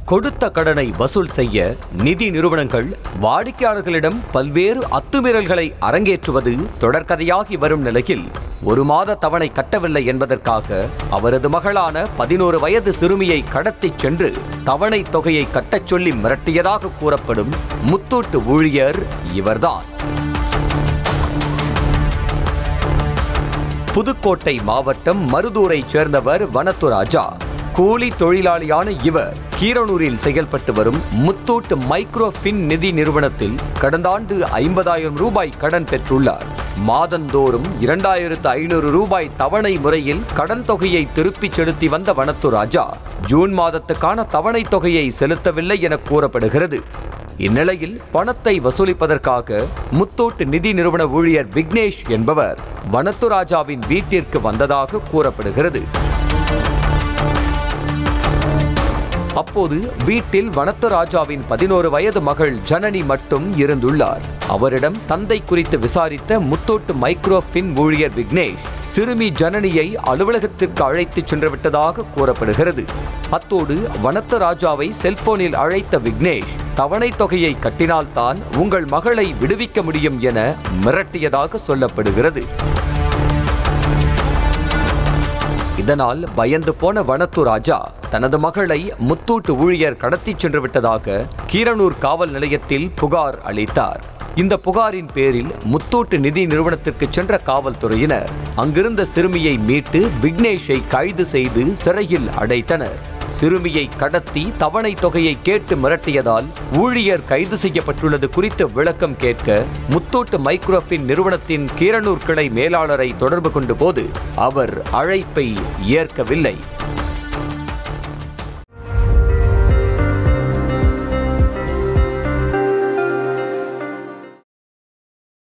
கொடுத்த கடனை வசூல் செய்ய நிதி நிறுவனங்கள் வாடிக்கையாளர்களிடம் பல்வேறு அத்துமீறல்களை அரங்கேற்றுவது தொடர்கதையாகி வரும் நிலையில் ஒரு மாத தவணை கட்டவில்லை என்பதற்காக அவரது மகளான பதினோரு வயது சிறுமியை கடத்திச் சென்று தவணை தொகையை கட்டச் சொல்லி மிரட்டியதாக கூறப்படும் முத்தூட்டு ஊழியர் இவர்தான் புதுக்கோட்டை மாவட்டம் மருதூரைச் சேர்ந்தவர் வனத்து ராஜா கூலி தொழிலாளியான இவர் கீரனூரில் செயல்பட்டு வரும் முத்தூட் மைக்ரோ ஃபின் நிதி நிறுவனத்தில் கடந்த ஆண்டு ஐம்பதாயிரம் ரூபாய் கடன் பெற்றுள்ளார் மாதந்தோறும் இரண்டாயிரத்து ஐநூறு ரூபாய் தவணை முறையில் கடன் தொகையை திருப்பிச் செலுத்தி வந்த வனத்து ராஜா ஜூன் மாதத்துக்கான தவணை தொகையை செலுத்தவில்லை என கூறப்படுகிறது இந்நிலையில் பணத்தை வசூலிப்பதற்காக முத்தூட் நிதி நிறுவன ஊழியர் விக்னேஷ் என்பவர் வனத்து ராஜாவின் வீட்டிற்கு வந்ததாக கூறப்படுகிறது அப்போது வீட்டில் வனத்து ராஜாவின் பதினோரு வயது மகள் ஜனனி மட்டும் இருந்துள்ளார் அவரிடம் தந்தை குறித்து விசாரித்த முத்தோட்டு மைக்ரோ ஃபின் ஊழியர் விக்னேஷ் சிறுமி ஜனனியை அலுவலகத்திற்கு அழைத்துச் சென்று விட்டதாக கூறப்படுகிறது அத்தோடு வனத்து ராஜாவை செல்போனில் அழைத்த விக்னேஷ் தவணை தொகையை கட்டினால்தான் உங்கள் மகளை விடுவிக்க முடியும் என மிரட்டியதாக சொல்லப்படுகிறது இதனால் பயந்து போன வனத்து ராஜா தனது மகளை முத்தூட்டு ஊழியர் கடத்திச் சென்று விட்டதாக கீரனூர் காவல் நிலையத்தில் புகார் அளித்தார் இந்த புகாரின் பேரில் முத்தூட்டு நிதி நிறுவனத்திற்கு சென்ற காவல்துறையினர் அங்கிருந்த சிறுமியை மீட்டு விக்னேஷை கைது செய்து சிறையில் அடைத்தனர் சிறுமியை கடத்தி தவணை தொகையை கேட்டு மிரட்டியதால் ஊழியர் கைது செய்யப்பட்டுள்ளது குறித்து விளக்கம் கேட்க முத்தோட்டு மைக்ரோஃபின் நிறுவனத்தின் கீரனூர் கிளை மேலாளரை தொடர்பு கொண்ட போது அவர் அழைப்பை ஏற்கவில்லை